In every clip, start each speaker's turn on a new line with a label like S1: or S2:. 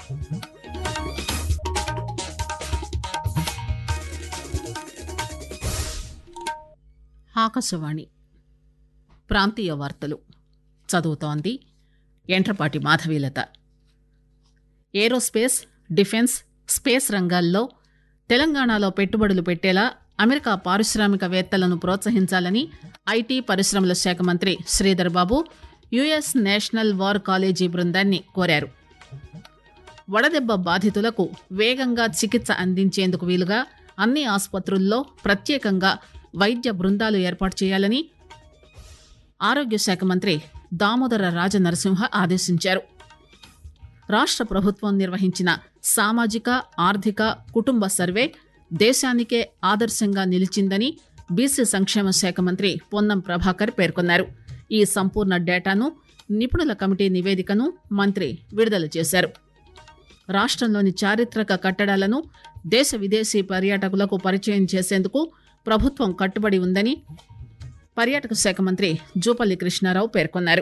S1: ఆకాశవాణి ప్రాంతీయ వార్తలు చదువుతోంది ఎంట్రపాటి మాధవీలత ఏరోస్పేస్ డిఫెన్స్ స్పేస్ రంగాల్లో తెలంగాణలో పెట్టుబడులు పెట్టేలా అమెరికా పారిశ్రామికవేత్తలను ప్రోత్సహించాలని ఐటీ పరిశ్రమల శాఖ మంత్రి Sridhar Babu US national war college బృందాన్ని కోరారు వడదెబ్బ బాధితులకు వేగంగా చికిత్స అందించేందుకు వీలుగా అన్ని ఆసుపత్రుల్లో ప్రత్యేకంగా వైద్య బృందాలు ఏర్పాటు చేయాలని ఆరోగ్య శాఖ మంత్రి దామోదర రాజనరసింహ ఆదేశించారు రాష్ట్ర ప్రభుత్వం నిర్వహించిన సామాజిక ఆర్థిక కుటుంబ సర్వే దేశానికే ఆదర్శంగా నిలిచిందని బీసీ సంక్షేమ శాఖ మంత్రి పొన్నం ప్రభాకర్ పేర్కొన్నారు ఈ సంపూర్ణ డేటాను నిపుణుల కమిటీ నివేదికను మంత్రి విడుదల చేశారు రాష్ట్రంలోని చారిత్రక కట్టడాలను దేశ విదేశీ పర్యాటకులకు పరిచయం చేసేందుకు ప్రభుత్వం కట్టుబడి ఉందని పర్యాటక శాఖ మంత్రి జూపల్లి కృష్ణారావు పేర్కొన్నారు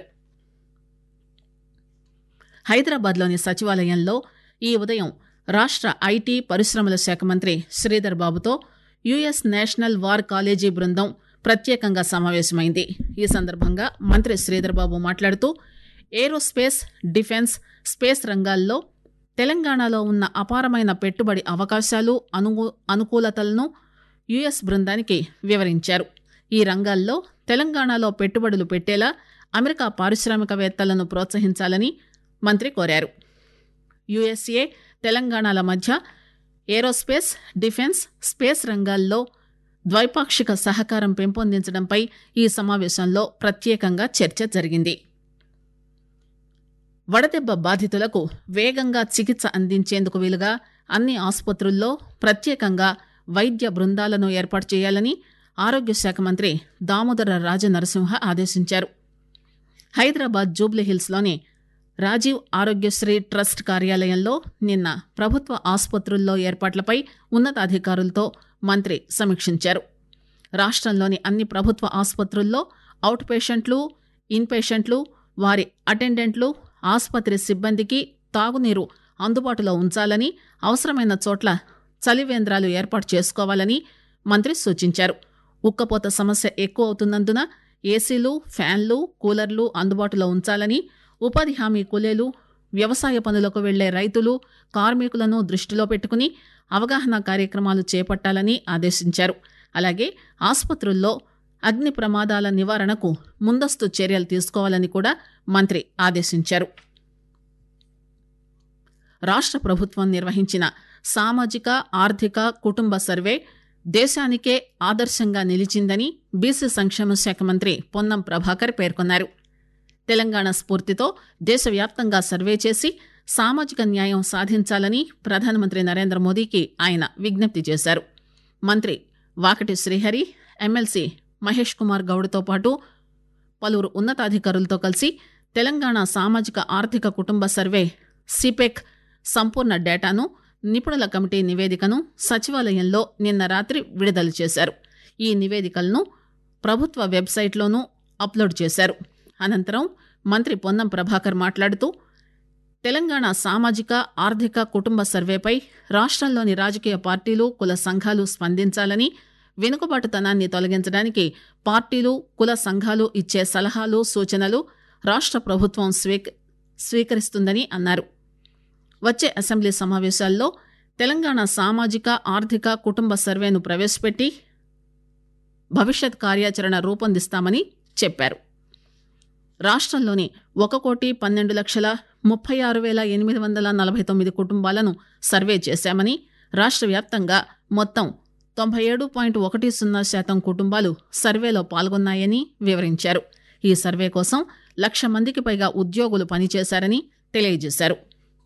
S1: హైదరాబాద్లోని సచివాలయంలో ఈ ఉదయం రాష్ట్ర ఐటీ పరిశ్రమల శాఖ మంత్రి శ్రీధర్ బాబుతో యుఎస్ నేషనల్ వార్ కాలేజీ బృందం ప్రత్యేకంగా సమావేశమైంది ఈ సందర్భంగా మంత్రి శ్రీధర్ బాబు మాట్లాడుతూ ఏరోస్పేస్ డిఫెన్స్ స్పేస్ రంగాల్లో తెలంగాణలో ఉన్న అపారమైన పెట్టుబడి అవకాశాలు అనుకూ అనుకూలతలను యుఎస్ బృందానికి వివరించారు ఈ రంగాల్లో తెలంగాణలో పెట్టుబడులు పెట్టేలా అమెరికా పారిశ్రామికవేత్తలను ప్రోత్సహించాలని మంత్రి కోరారు యుఎస్ఏ తెలంగాణల మధ్య ఏరోస్పేస్ డిఫెన్స్ స్పేస్ రంగాల్లో ద్వైపాక్షిక సహకారం పెంపొందించడంపై ఈ సమావేశంలో ప్రత్యేకంగా చర్చ జరిగింది వడదెబ్బ బాధితులకు వేగంగా చికిత్స అందించేందుకు వీలుగా అన్ని ఆసుపత్రుల్లో ప్రత్యేకంగా వైద్య బృందాలను ఏర్పాటు చేయాలని ఆరోగ్య శాఖ మంత్రి దామోదర రాజనరసింహ ఆదేశించారు హైదరాబాద్ జూబ్లీహిల్స్లోని రాజీవ్ ఆరోగ్యశ్రీ ట్రస్ట్ కార్యాలయంలో నిన్న ప్రభుత్వ ఆసుపత్రుల్లో ఏర్పాట్లపై ఉన్నతాధికారులతో మంత్రి సమీక్షించారు రాష్ట్రంలోని అన్ని ప్రభుత్వ ఆసుపత్రుల్లో అవుట్ పేషెంట్లు ఇన్ పేషెంట్లు వారి అటెండెంట్లు ఆసుపత్రి సిబ్బందికి తాగునీరు అందుబాటులో ఉంచాలని అవసరమైన చోట్ల చలివేంద్రాలు ఏర్పాటు చేసుకోవాలని మంత్రి సూచించారు ఉక్కపోత సమస్య ఎక్కువ అవుతున్నందున ఏసీలు ఫ్యాన్లు కూలర్లు అందుబాటులో ఉంచాలని ఉపాధి హామీ కూలీలు వ్యవసాయ పనులకు వెళ్లే రైతులు కార్మికులను దృష్టిలో పెట్టుకుని అవగాహన కార్యక్రమాలు చేపట్టాలని ఆదేశించారు అలాగే ఆసుపత్రుల్లో అగ్ని ప్రమాదాల నివారణకు ముందస్తు చర్యలు తీసుకోవాలని కూడా మంత్రి ఆదేశించారు రాష్ట్ర ప్రభుత్వం నిర్వహించిన సామాజిక ఆర్థిక కుటుంబ సర్వే దేశానికే ఆదర్శంగా నిలిచిందని బీసీ సంక్షేమ శాఖ మంత్రి పొన్నం ప్రభాకర్ పేర్కొన్నారు తెలంగాణ స్ఫూర్తితో దేశవ్యాప్తంగా సర్వే చేసి సామాజిక న్యాయం సాధించాలని ప్రధానమంత్రి నరేంద్ర మోదీకి ఆయన విజ్ఞప్తి చేశారు మంత్రి వాకటి శ్రీహరి ఎమ్మెల్సీ మహేష్ కుమార్ గౌడ్తో పాటు పలువురు ఉన్నతాధికారులతో కలిసి తెలంగాణ సామాజిక ఆర్థిక కుటుంబ సర్వే సిపెక్ సంపూర్ణ డేటాను నిపుణుల కమిటీ నివేదికను సచివాలయంలో నిన్న రాత్రి విడుదల చేశారు ఈ నివేదికలను ప్రభుత్వ వెబ్సైట్లోనూ అప్లోడ్ చేశారు అనంతరం మంత్రి పొన్నం ప్రభాకర్ మాట్లాడుతూ తెలంగాణ సామాజిక ఆర్థిక కుటుంబ సర్వేపై రాష్ట్రంలోని రాజకీయ పార్టీలు కుల సంఘాలు స్పందించాలని వెనుకబాటుతనాన్ని తొలగించడానికి పార్టీలు కుల సంఘాలు ఇచ్చే సలహాలు సూచనలు రాష్ట్ర ప్రభుత్వం స్వీక స్వీకరిస్తుందని అన్నారు వచ్చే అసెంబ్లీ సమావేశాల్లో తెలంగాణ సామాజిక ఆర్థిక కుటుంబ సర్వేను ప్రవేశపెట్టి భవిష్యత్ కార్యాచరణ రూపొందిస్తామని చెప్పారు రాష్ట్రంలోని ఒక కోటి పన్నెండు లక్షల ముప్పై ఆరు వేల ఎనిమిది వందల నలభై తొమ్మిది కుటుంబాలను సర్వే చేశామని రాష్ట్ర వ్యాప్తంగా మొత్తం తొంభై ఏడు పాయింట్ ఒకటి సున్నా శాతం కుటుంబాలు సర్వేలో పాల్గొన్నాయని వివరించారు ఈ సర్వే కోసం లక్ష మందికి పైగా ఉద్యోగులు పనిచేశారని తెలియజేశారు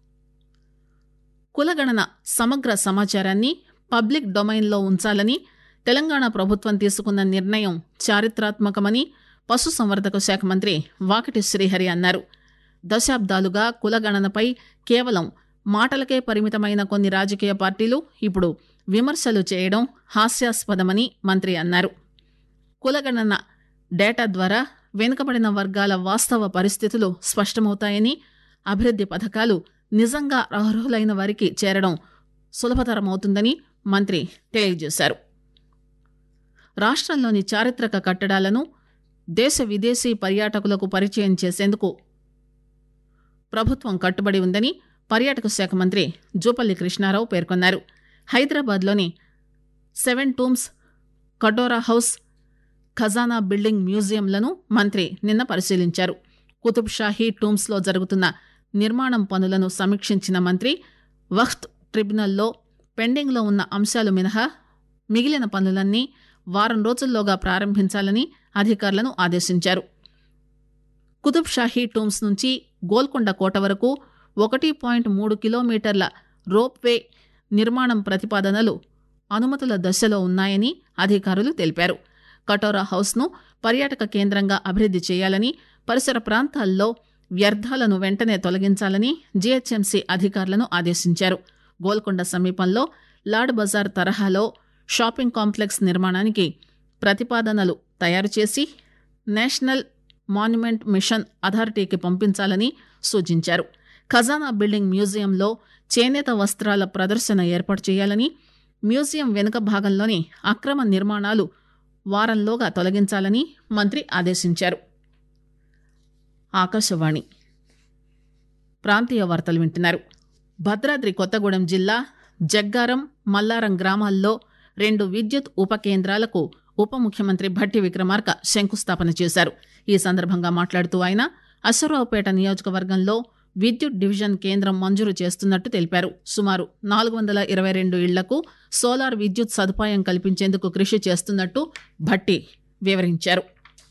S1: కులగణన సమగ్ర సమాచారాన్ని పబ్లిక్ డొమైన్లో ఉంచాలని తెలంగాణ ప్రభుత్వం తీసుకున్న నిర్ణయం చారిత్రాత్మకమని పశుసంవర్ధక శాఖ మంత్రి వాకటి శ్రీహరి అన్నారు దశాబ్దాలుగా కులగణనపై కేవలం మాటలకే పరిమితమైన కొన్ని రాజకీయ పార్టీలు ఇప్పుడు విమర్శలు చేయడం హాస్యాస్పదమని మంత్రి అన్నారు కులగణన డేటా ద్వారా వెనుకబడిన వర్గాల వాస్తవ పరిస్థితులు స్పష్టమవుతాయని అభివృద్ది పథకాలు నిజంగా అర్హులైన వారికి చేరడం సులభతరమవుతుందని మంత్రి తెలియజేశారు రాష్ట్రంలోని చారిత్రక కట్టడాలను దేశ విదేశీ పర్యాటకులకు పరిచయం చేసేందుకు ప్రభుత్వం కట్టుబడి ఉందని పర్యాటక శాఖ మంత్రి జూపల్లి కృష్ణారావు పేర్కొన్నారు హైదరాబాద్లోని seven tombs Katora house Khazana building మ్యూజియంలను మంత్రి నిన్న పరిశీలించారు కుతుబ్ షాహీ టూమ్స్లో జరుగుతున్న నిర్మాణం పనులను సమీక్షించిన మంత్రి వఖ్త్ ట్రిబ్యునల్లో పెండింగ్లో ఉన్న అంశాలు మినహా మిగిలిన పనులన్నీ వారం రోజుల్లోగా ప్రారంభించాలని అధికారులను ఆదేశించారు కుతుబ్ షాహీ టూమ్స్ నుంచి గోల్కొండ కోట వరకు ఒకటి పాయింట్ మూడు కిలోమీటర్ల రోప్వే నిర్మాణం ప్రతిపాదనలు అనుమతుల దశలో ఉన్నాయని అధికారులు తెలిపారు కటోరా హౌస్ను పర్యాటక కేంద్రంగా అభివృద్ది చేయాలని పరిసర ప్రాంతాల్లో వ్యర్థాలను వెంటనే తొలగించాలని జీహెచ్ఎంసీ అధికారులను ఆదేశించారు గోల్కొండ సమీపంలో లాడ్ బజార్ తరహాలో షాపింగ్ కాంప్లెక్స్ నిర్మాణానికి ప్రతిపాదనలు తయారు చేసి నేషనల్ మాన్యుమెంట్ మిషన్ అథారిటీకి పంపించాలని సూచించారు ఖజానా బిల్డింగ్ మ్యూజియంలో చేనేత వస్త్రాల ప్రదర్శన ఏర్పాటు చేయాలని మ్యూజియం వెనుక భాగంలోని అక్రమ నిర్మాణాలు వారంలోగా తొలగించాలని మంత్రి ఆదేశించారు ఆకాశవాణి ప్రాంతీయ వార్తలు వింటున్నారు భద్రాద్రి కొత్తగూడెం జిల్లా జగ్గారం మల్లారం గ్రామాల్లో రెండు విద్యుత్ ఉప కేంద్రాలకు ఉప ముఖ్యమంత్రి భట్టి విక్రమార్క శంకుస్థాపన చేశారు ఈ సందర్భంగా మాట్లాడుతూ ఆయన అశ్వరావుపేట నియోజకవర్గంలో విద్యుత్ డివిజన్ కేంద్రం మంజూరు చేస్తున్నట్టు తెలిపారు సుమారు నాలుగు వందల ఇరవై రెండు ఇళ్లకు సోలార్ విద్యుత్ సదుపాయం కల్పించేందుకు కృషి చేస్తున్నట్టు భట్టి వివరించారు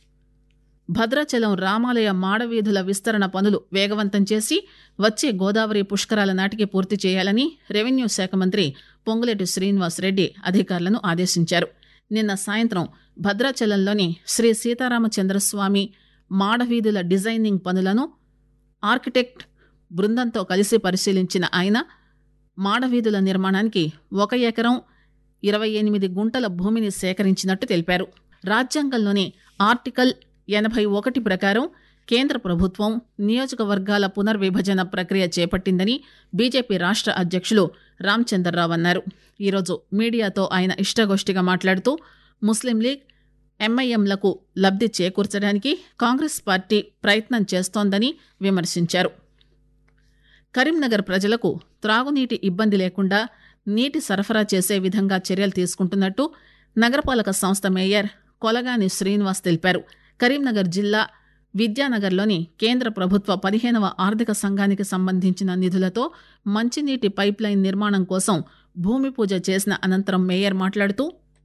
S1: భద్రాచలం రామాలయ మాడవీధుల విస్తరణ పనులు వేగవంతం చేసి వచ్చే గోదావరి పుష్కరాల నాటికి పూర్తి చేయాలని రెవెన్యూ శాఖ మంత్రి పొంగులేటి శ్రీనివాస్ రెడ్డి అధికారులను ఆదేశించారు నిన్న సాయంత్రం భద్రాచలంలోని శ్రీ సీతారామచంద్రస్వామి మాడవీధుల డిజైనింగ్ పనులను ఆర్కిటెక్ట్ బృందంతో కలిసి పరిశీలించిన ఆయన మాడవీధుల నిర్మాణానికి ఒక ఎకరం ఇరవై ఎనిమిది గుంటల భూమిని సేకరించినట్టు తెలిపారు రాజ్యాంగంలోని ఆర్టికల్ ఎనభై ఒకటి ప్రకారం కేంద్ర ప్రభుత్వం నియోజకవర్గాల పునర్విభజన ప్రక్రియ చేపట్టిందని బీజేపీ రాష్ట్ర అధ్యక్షులు రామచందర్రావు అన్నారు ఈరోజు మీడియాతో ఆయన ఇష్టగోష్ఠిగా మాట్లాడుతూ ముస్లిం లీగ్ ఎంఐఎంలకు లబ్ది చేకూర్చడానికి కాంగ్రెస్ పార్టీ ప్రయత్నం చేస్తోందని విమర్శించారు కరీంనగర్ ప్రజలకు త్రాగునీటి ఇబ్బంది లేకుండా నీటి సరఫరా చేసే విధంగా చర్యలు తీసుకుంటున్నట్టు నగరపాలక సంస్థ మేయర్ కొలగాని శ్రీనివాస్ తెలిపారు కరీంనగర్ జిల్లా విద్యానగర్లోని కేంద్ర ప్రభుత్వ పదిహేనవ ఆర్థిక సంఘానికి సంబంధించిన నిధులతో మంచినీటి పైప్ లైన్ నిర్మాణం కోసం భూమి పూజ చేసిన అనంతరం మేయర్ మాట్లాడుతూ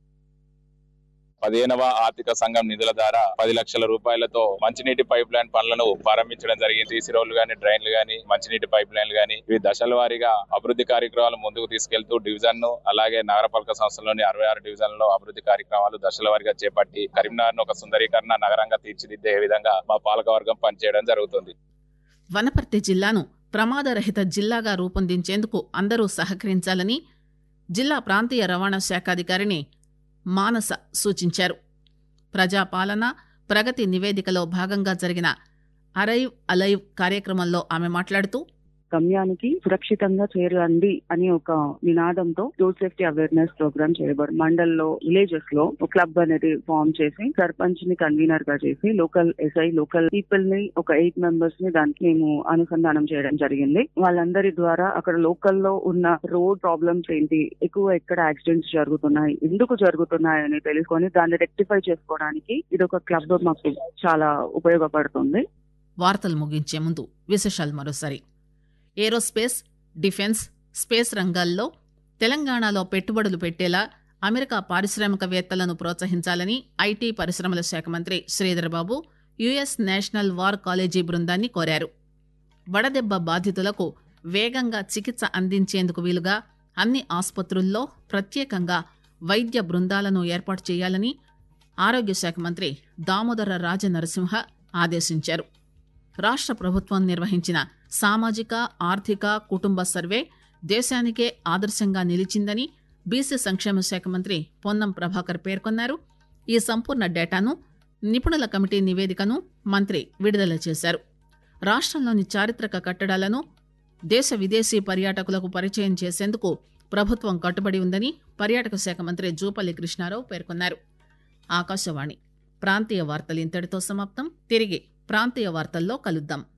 S2: పదిహేనవ ఆర్థిక సంఘం నిధుల ద్వారా పది లక్షల రూపాయలతో మంచినీటి పైప్ లైన్ పనులను ప్రారంభించడం జరిగింది సీసీ రోడ్లు గానీ డ్రైన్లు గానీ మంచినీటి పైప్ లైన్లు గానీ ఇవి దశల వారీగా అభివృద్ధి కార్యక్రమాలు ముందుకు తీసుకెళ్తూ డివిజన్ ను అలాగే నగరపాలక సంస్థలోని అరవై ఆరు డివిజన్ లో అభివృద్ధి కార్యక్రమాలు దశల వారీగా చేపట్టి కరీంనగర్ ఒక సుందరీకరణ నగరంగా తీర్చిదిద్దే విధంగా మా పాలకవర్గం పనిచేయడం జరుగుతుంది
S1: వనపర్తి జిల్లాను ప్రమాదరహిత జిల్లాగా రూపొందించేందుకు అందరూ సహకరించాలని జిల్లా ప్రాంతీయ రవాణా శాఖాధికారిని మానస సూచించారు ప్రజాపాలన ప్రగతి నివేదికలో భాగంగా జరిగిన అరైవ్ అలైవ్ కార్యక్రమంలో ఆమె మాట్లాడుతూ
S3: గమ్యానికి సురక్షితంగా చేరండి అని ఒక నినాదంతో రోడ్ సేఫ్టీ అవేర్నెస్ ప్రోగ్రామ్ చేయబడి మండల్లో విలేజెస్ లో ఒక క్లబ్ అనేది ఫామ్ చేసి సర్పంచ్ ని కన్వీనర్ గా చేసి లోకల్ ఎస్ఐ లోకల్ పీపుల్ ని ఒక ఎయిట్ మెంబర్స్ ని దానికి మేము అనుసంధానం చేయడం జరిగింది వాళ్ళందరి ద్వారా అక్కడ లోకల్లో ఉన్న రోడ్ ప్రాబ్లమ్స్ ఏంటి ఎక్కువ ఎక్కడ యాక్సిడెంట్స్ జరుగుతున్నాయి ఎందుకు జరుగుతున్నాయి అని తెలుసుకొని దాన్ని రెక్టిఫై చేసుకోవడానికి ఇది ఒక క్లబ్ మాకు చాలా ఉపయోగపడుతుంది
S1: వార్తలు ముగించే ముందు విశేషాలు మరోసారి ఏరోస్పేస్ డిఫెన్స్ స్పేస్ రంగాల్లో తెలంగాణలో పెట్టుబడులు పెట్టేలా అమెరికా పారిశ్రామికవేత్తలను ప్రోత్సహించాలని ఐటీ పరిశ్రమల శాఖ మంత్రి Sridharbabu US national war college బృందాన్ని కోరారు వడదెబ్బ బాధితులకు వేగంగా చికిత్స అందించేందుకు వీలుగా అన్ని ఆసుపత్రుల్లో ప్రత్యేకంగా వైద్య బృందాలను ఏర్పాటు చేయాలని ఆరోగ్య శాఖ మంత్రి దామోదర రాజనరసింహ ఆదేశించారు రాష్ట్ర ప్రభుత్వం నిర్వహించిన సామాజిక ఆర్థిక కుటుంబ సర్వే దేశానికే ఆదర్శంగా నిలిచిందని బీసీ సంక్షేమ శాఖ మంత్రి పొన్నం ప్రభాకర్ పేర్కొన్నారు ఈ సంపూర్ణ డేటాను నిపుణుల కమిటీ నివేదికను మంత్రి విడుదల చేశారు రాష్ట్రంలోని చారిత్రక కట్టడాలను దేశ విదేశీ పర్యాటకులకు పరిచయం చేసేందుకు ప్రభుత్వం కట్టుబడి ఉందని పర్యాటక శాఖ మంత్రి జూపల్లి కృష్ణారావు పేర్కొన్నారు ఆకాశవాణి ప్రాంతీయ వార్తలు ఇంతటితో సమాప్తం తిరిగి ప్రాంతీయ వార్తల్లో కలుద్దాం